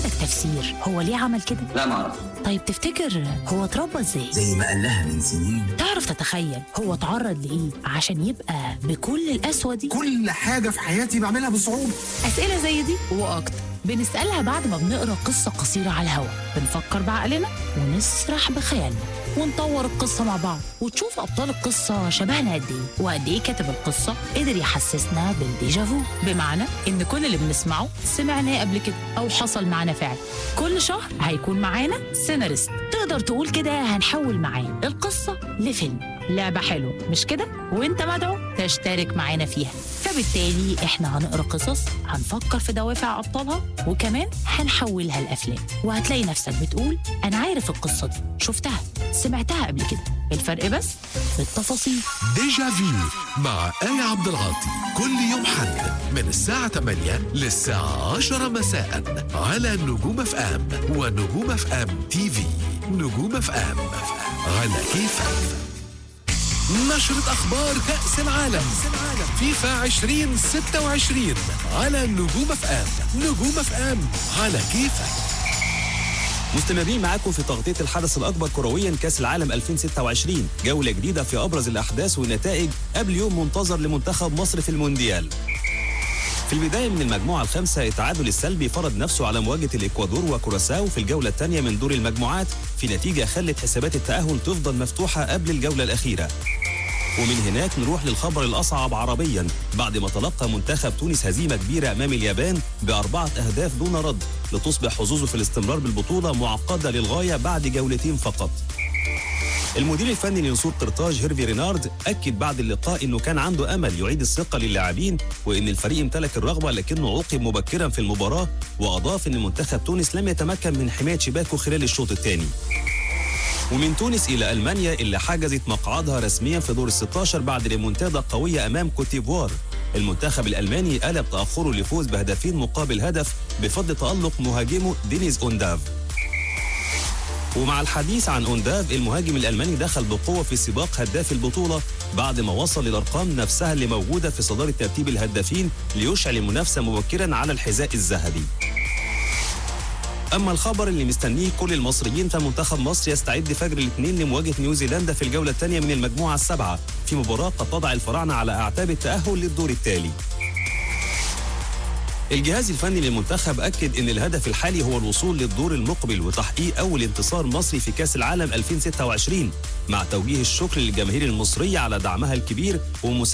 عندك تفسير هو ليه عمل كده لا ما اعرف طيب تفتكر هو اتربى ازاي زي ما قال لها من سنين تعرف تتخيل هو اتعرض لايه عشان يبقى بكل القسوه دي كل حاجة في حياتي بعملها بصعوبة اسئله زي دي واكتر بنسالها بعد ما بنقرا قصه قصيره على الهوا بنفكر بعقلنا ونسرح بخيالنا ونطور القصه مع بعض وتشوف ابطال القصه شبهنا قد ايه وقد ايه كاتب القصه قدر يحسسنا بالديجافو بمعنى ان كل اللي بنسمعه سمعناه قبل كده او حصل معانا فعلا كل شهر هيكون معانا سيناريست تقدر تقول كده هنحول معاه القصه لفيلم لعبه حلوه مش كده وانت مدعو تشترك معانا فيها فبالتالي احنا هنقرا قصص هنفكر في دوافع ابطالها وكمان هنحولها لافلام وهتلاقي نفسك بتقول انا عارف القصه دي شفتها سمعتها قبل كده الفرق بس في التفاصيل ديجا فيو مع آية عبد العاطي كل يوم حد من الساعة 8 للساعة 10 مساء على نجوم اف ام ونجوم اف ام تي في نجوم اف ام على كيفك نشرة أخبار كأس العالم فيفا 2026 على نجوم اف ام نجوم اف ام على كيفك مستمرين معاكم في تغطية الحدث الأكبر كرويا كأس العالم 2026 جولة جديدة في أبرز الأحداث والنتائج قبل يوم منتظر لمنتخب مصر في المونديال في البداية من المجموعة الخامسة التعادل السلبي فرض نفسه على مواجهة الإكوادور وكوراساو في الجولة الثانية من دور المجموعات في نتيجة خلت حسابات التأهل تفضل مفتوحة قبل الجولة الأخيرة ومن هناك نروح للخبر الأصعب عربيا بعد ما تلقى منتخب تونس هزيمة كبيرة أمام اليابان بأربعة أهداف دون رد لتصبح حظوظه في الاستمرار بالبطولة معقدة للغاية بعد جولتين فقط المدير الفني لنسور قرطاج هيرفي رينارد أكد بعد اللقاء أنه كان عنده أمل يعيد الثقة للاعبين وأن الفريق امتلك الرغبة لكنه عوقب مبكرا في المباراة وأضاف أن منتخب تونس لم يتمكن من حماية شباكه خلال الشوط الثاني ومن تونس إلى ألمانيا اللي حجزت مقعدها رسميا في دور ال 16 بعد ريمونتادا قوية أمام كوتيفوار المنتخب الألماني قلب تأخره لفوز بهدفين مقابل هدف بفضل تألق مهاجمه دينيز أونداف ومع الحديث عن أونداف المهاجم الألماني دخل بقوة في سباق هداف البطولة بعد ما وصل للأرقام نفسها اللي موجودة في صدارة ترتيب الهدافين ليشعل المنافسة مبكرا على الحذاء الذهبي اما الخبر اللي مستنيه كل المصريين فمنتخب مصر يستعد فجر الاثنين لمواجهه نيوزيلندا في الجوله الثانيه من المجموعه السبعه في مباراه قد تضع الفراعنه على اعتاب التاهل للدور التالي الجهاز الفني للمنتخب أكد أن الهدف الحالي هو الوصول للدور المقبل وتحقيق أول انتصار مصري في كأس العالم 2026 مع توجيه الشكر للجماهير المصرية على دعمها الكبير ومساعدة